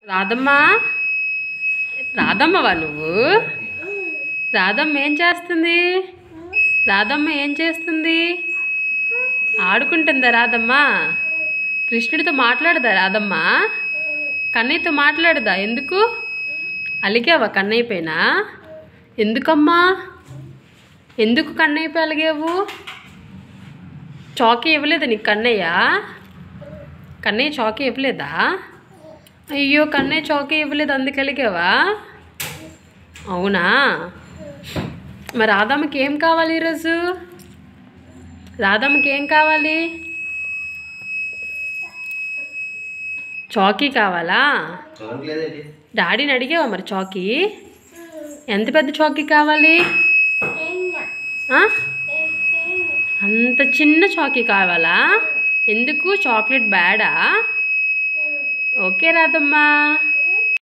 రాధమ్మా రాధమ్మవా నువ్వు రాధమ్మ ఏం చేస్తుంది రాధమ్మ ఏం చేస్తుంది ఆడుకుంటుందా రాధమ్మ కృష్ణుడితో మాట్లాడదా రాధమ్మ కన్నయ్యతో మాట్లాడదా ఎందుకు అలిగావా కన్నయ్య పైన ఎందుకమ్మా ఎందుకు కన్నయ్య పై అలిగావు చాకీ ఇవ్వలేదా నీకు కన్నయ్య కన్నయ్య చాకీ ఇవ్వలేదా అయ్యో కన్నయ్య చాకీ ఇవ్వలేదు అందుకు అలిగావా అవునా మరి రాధమ్మకి ఏం కావాలి ఈరోజు రాధమ్మకి ఏం కావాలి చాకీ కావాలా చూడలేదండి డాడీని అడిగావా మరి చాకీ ఎంత పెద్ద చాకీ కావాలి ఆ? అంత చిన్న చాకీ కావాలా ఎందుకు చాక్లెట్ బ్యాడా ఓకే రాదమ్మా